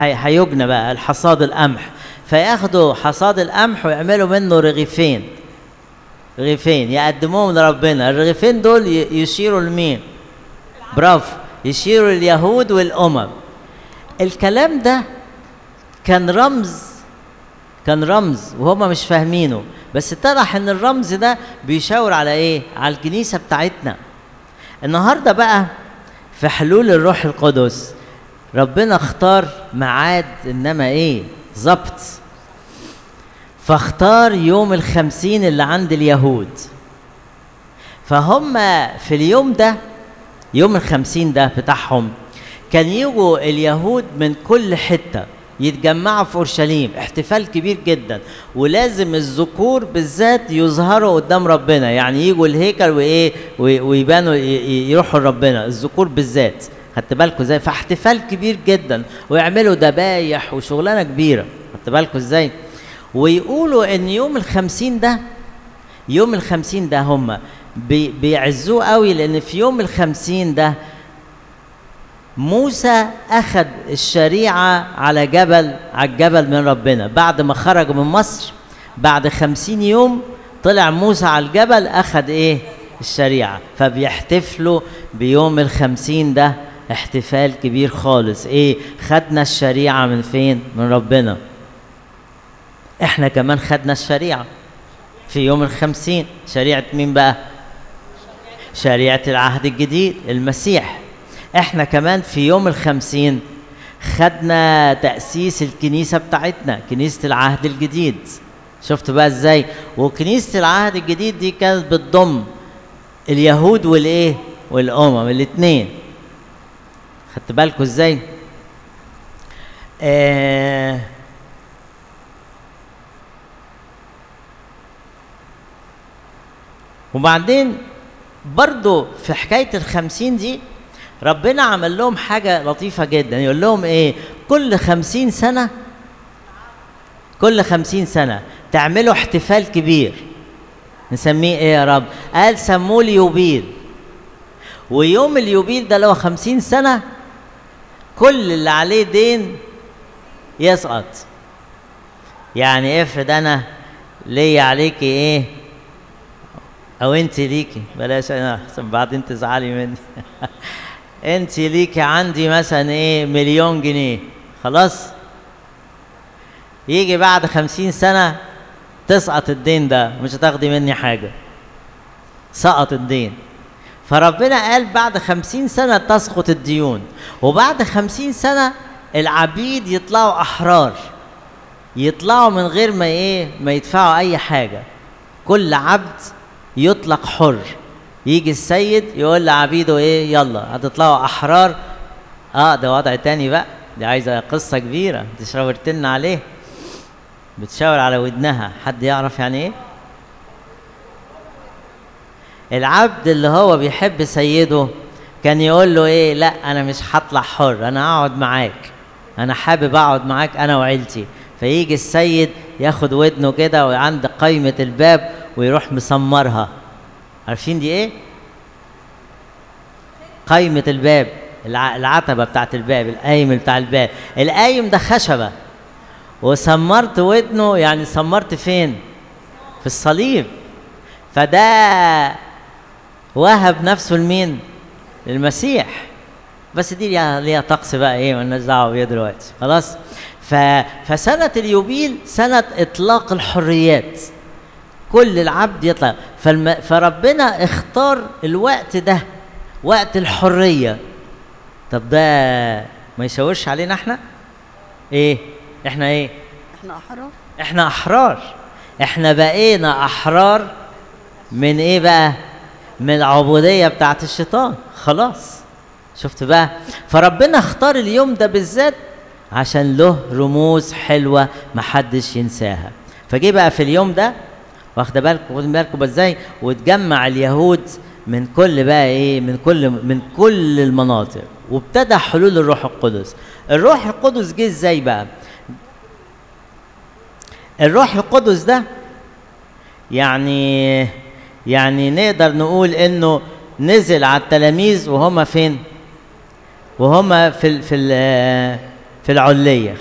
هي- هيجنى بقى الحصاد القمح فياخدوا حصاد القمح ويعملوا منه رغيفين رغيفين يقدموهم لربنا الرغيفين دول ي- يشيروا لمين برافو يشيروا لليهود والامم الكلام ده كان رمز كان رمز وهما مش فاهمينه بس اتضح ان الرمز ده بيشاور على ايه على الكنيسه بتاعتنا النهارده بقى في حلول الروح القدس ربنا اختار ميعاد انما ايه ظبط فاختار يوم الخمسين اللي عند اليهود فهم في اليوم ده يوم الخمسين ده بتاعهم كان يجوا اليهود من كل حتة يتجمعوا في أورشليم احتفال كبير جدا ولازم الذكور بالذات يظهروا قدام ربنا يعني يجوا الهيكل وإيه وي- ويبانوا ي- ي- يروحوا لربنا الذكور بالذات خدت بالكم ازاي فاحتفال كبير جدا ويعملوا ذبايح وشغلانة كبيرة خدت بالكم ازاي ويقولوا ان يوم الخمسين ده يوم الخمسين ده هم بي بيعزوه قوي لان في يوم الخمسين ده موسى اخذ الشريعه على جبل على الجبل من ربنا بعد ما خرج من مصر بعد خمسين يوم طلع موسى على الجبل اخذ ايه الشريعه فبيحتفلوا بيوم الخمسين ده احتفال كبير خالص ايه خدنا الشريعه من فين من ربنا احنا كمان خدنا الشريعه في يوم الخمسين شريعه مين بقى شريعه العهد الجديد المسيح احنا كمان في يوم الخمسين خدنا تأسيس الكنيسة بتاعتنا كنيسة العهد الجديد شفتوا بقى ازاي وكنيسة العهد الجديد دي كانت بتضم اليهود والايه والامم الاثنين خدت بالكم ازاي آه وبعدين برضو في حكاية الخمسين دي ربنا عمل لهم حاجة لطيفة جدا يقول لهم ايه كل خمسين سنة كل خمسين سنة تعملوا احتفال كبير نسميه ايه يا رب قال سموه اليوبيل ويوم اليوبيل ده لو خمسين سنة كل اللي عليه دين يسقط يعني افرض انا ليا عليكي ايه او انت ليكي بلاش انا احسن بعدين تزعلي مني انت ليكي عندي مثلا ايه مليون جنيه خلاص يجي بعد خمسين سنة تسقط الدين ده مش هتاخدي مني حاجة سقط الدين فربنا قال بعد خمسين سنة تسقط الديون وبعد خمسين سنة العبيد يطلعوا أحرار يطلعوا من غير ما ايه ما يدفعوا أي حاجة كل عبد يطلق حر يجي السيد يقول لعبيده ايه يلا هتطلعوا احرار اه ده وضع تاني بقى دي عايزه قصه كبيره دي شاورت لنا عليه بتشاور على ودنها حد يعرف يعني ايه العبد اللي هو بيحب سيده كان يقول له ايه لا انا مش هطلع حر انا هقعد معاك انا حابب اقعد معاك انا وعيلتي فيجي السيد ياخد ودنه كده وعند قايمه الباب ويروح مسمرها عارفين دي ايه قايمة الباب الع- العتبة بتاعت الباب القايم بتاع الباب القايم ده خشبة وسمرت ودنه يعني سمرت فين في الصليب فده وهب نفسه لمين للمسيح بس دي ليها ليها طقس بقى ايه مالناش دعوه بيها دلوقتي خلاص ف... فسنه اليوبيل سنه اطلاق الحريات كل العبد يطلع فالم... فربنا اختار الوقت ده وقت الحريه طب ده ما يشاورش علينا احنا ايه احنا ايه احنا احرار احنا احرار احنا بقينا احرار من ايه بقى من العبوديه بتاعت الشيطان خلاص شفت بقى فربنا اختار اليوم ده بالذات عشان له رموز حلوه محدش ينساها فجه بقى في اليوم ده واخده بالكم واخدين بالكم ازاي وتجمع اليهود من كل بقى ايه من كل من كل المناطق وابتدى حلول الروح القدس الروح القدس جه ازاي بقى الروح القدس ده يعني يعني نقدر نقول انه نزل على التلاميذ وهم فين وهم في ال في ال في العليه